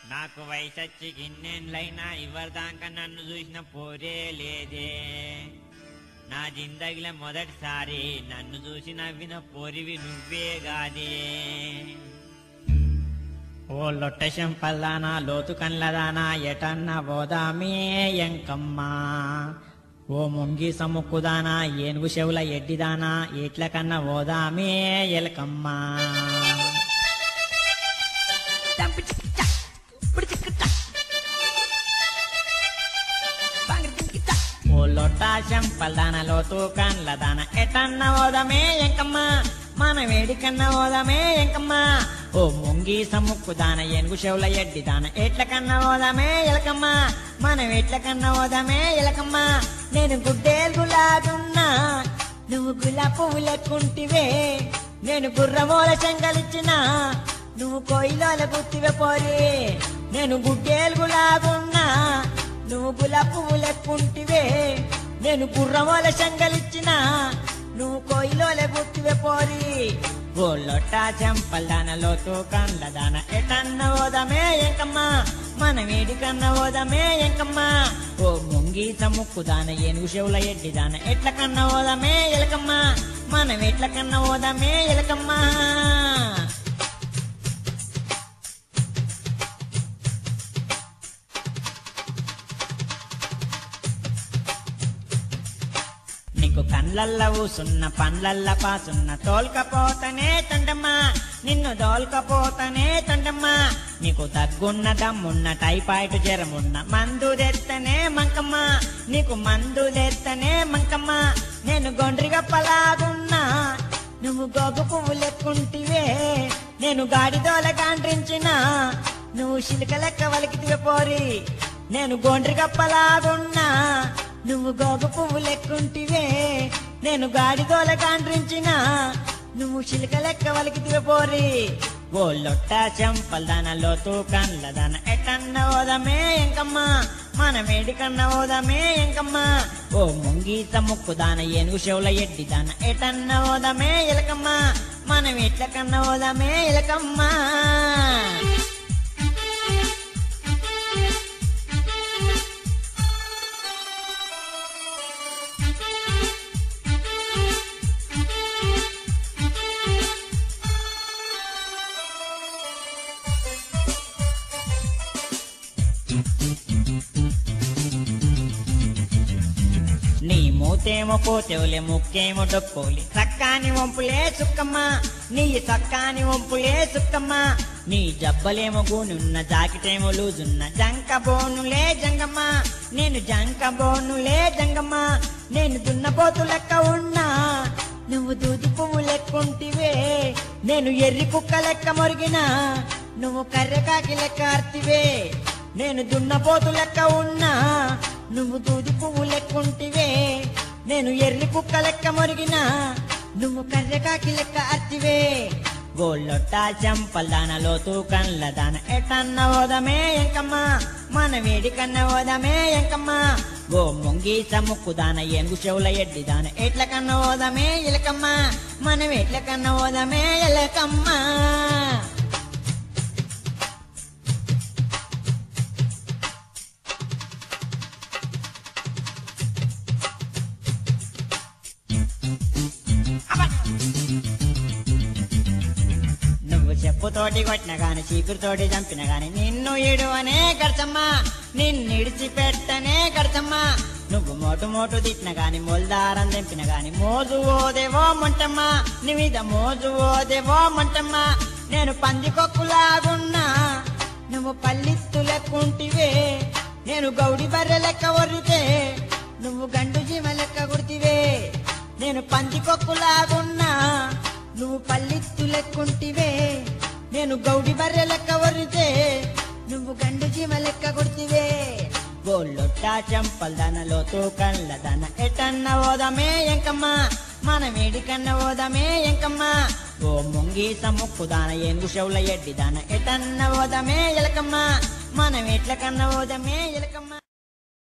నాకు వయసొచ్చి గిన్నెండ్లైనా ఇవ్వరిదాకా నన్ను చూసిన పోరే లేదే నా జిందగిలో మొదటిసారి నన్ను చూసి నవ్విన పోరివి నువ్వే గాదే ఓ లొట్టశం పల్లానా లోతు కన్లదానా ఎటన్న పోదామే ఎంకమ్మా ఓ ముంగి సముక్కుదానా ఏనుగు చెవుల ఎడ్డిదానా ఎట్ల కన్నా పోదామే ఎలకమ్మా ఓ లొట్టాశం పల్దాన లోతు కన్లదాన ఎటన్న పోదామే ఎంకమ్మా మన వేడికన్న పోదామే ఎంకమ్మా ఓ ముంగి సముక్కు దాన ఏనుగు చెవుల ఎడ్డి దాన ఎట్ల కన్నా పోదామే ఎలకమ్మా మనం ఎట్ల కన్నా పోదామే ఎలకమ్మా నేను గుడ్డేలు గులాదున్నా నువ్వు గులాబ్ పువ్వు లెక్కుంటివే నేను గుర్రమూల చెంగలిచ్చిన నువ్వు కొయ్యలోల గుర్తివే పోరి నేను గుడ్డేలు గులాగున్నా నువ్వు గులాబ్ పువ్వు లెక్కుంటివే నేను గుర్రమూల చెంగలిచ్చిన నువ్వు కొయ్యలోల గుర్తివే పోరి గోళ్ళొట్ట చెంపల్దానలో తూకండ్ల దాన ఎటన్న ఓదమే ఎంకమ్మా మన వేడి కన్న ఓదమే ఎంకమ్మా ఓ ముంగి సముక్కు దాన ఏనుగు చెవుల ఎడ్డి దాన ఎట్ల కన్న ఓదమే ఎలకమ్మా మనం ఎట్ల కన్న ఓదమే ఎలకమ్మా నీకు కండ్లల్ల ఊసున్న పండ్లల్ల పాసున్న తోల్కపోతనే తండమ్మా నిన్ను దోల్కపోతనే తండమ్మా నీకు దగ్గున్న దమ్మున్న టైఫాయిడ్ జ్వరమున్న మందు తెత్తనే మంకమ్మ నీకు మందు తెత్తనే మంకమ్మ నేను గొండ్రిగా పలాగున్నా నువ్వు గోగు పువ్వు లెక్కుంటివే నేను గాడిదోల గాండ్రించిన నువ్వు శిలిక లెక్క వలికితివే పోరి నేను గొండ్రి గప్పలాగున్నా నువ్వు గోగు పువ్వు లెక్కుంటివే నేను గాడిదోల గాండ్రించిన నువ్వు శిలిక లెక్క వలికితివే పోరి గోళ్ళొట్ట చెంపల్దానలో తూకండ్లదాన ఎటన్న ఓదమే ఎంకమ్మా మన మేడి కన్న ఓదమే ఎంకమ్మా ఓ ముంగీత ముక్కుదాన ఏనుగు చెవుల ఎడ్డి దాన ఎటన్న ఓదమే ఎలకమ్మా మనం ఎట్ల కన్న ఓదమే ఎలకమ్మా నీ మూతేమో కోతెవులే ముక్కేమో డొక్కోలి చక్కాని వంపులే సుక్కమ్మ నీ చక్కాని వంపులే సుక్కమ్మ నీ జబ్బలేమో గూనున్న జాకెటేమో లూజున్న జంక బోనులే జంగమ్మ నేను జంక బోనులే జంగమ్మ నేను దున్నపోతు లెక్క ఉన్నా నువ్వు దూది పువ్వు లెక్కుంటివే నేను ఎర్రి కుక్క లెక్క మొరిగినా నువ్వు కర్రెకాకి లెక్క ఆర్తివే నేను దున్నపోతు లెక్క ఉన్నా నువ్వు దూది పువ్వు లెక్కుంటివే నేను ఎర్రి కుక్క లెక్క మొరిగినా నువ్వు కర్రెకాకి లెక్క అర్తివే గోళ్ళొట్ట చంపల్దానలో తూకండ్ల దాన ఎటన్న ఓదమే ఎంకమ్మా మన వేడి కన్న ఓదమే ఎంకమ్మా గో మొంగి సముక్కు దాన ఏనుగు చెవుల ఎడ్డి దాన ఎట్ల కన్న ఓదమే ఎలకమ్మా మనం ఎట్ల కన్న ఓదమే ఎలకమ్మా నువ్వు చెప్పుతోటి కొట్టిన గాని చీకురుతోటి చంపిన గాని నిన్ను ఇడువనే గడచమ్మా నిన్నిడిచి పెట్టనే గడచమ్మా నువ్వు మోటు మోటు తిట్టిన గాని మొల్దారం తెంపిన గాని మోజు ఓదేవో మంటమ్మా నీ మీద మోజు ఓదేవో మంటమ్మా నేను పందికొక్కులాగున్నా నువ్వు పల్లిత్తు లెక్కుంటివే నేను గౌడి బర్రె లెక్క ఒర్రితే నువ్వు గండు జీవ లెక్క గుర్తివే నేను పందికొక్కులాగున్నా నువ్వు పల్లిత్తు లెక్కుంటివే నేను గౌడి బర్రె లెక్క ఒర్రితే నువ్వు గండు జీవ లెక్క కొడితివే గోళ్ళొట్ట చంపల్దనలో తూకండ్ల దన ఎటన్న ఓదమే ఎంకమ్మా మన వేడి కన్న ఓదమే ఎంకమ్మా ఓ ముంగి సముక్కు దాన ఏనుగు చెవుల ఎడ్డి దాన ఎటన్న ఓదమే ఎలకమ్మా మనం ఎట్ల కన్న ఓదమే ఎలకమ్మా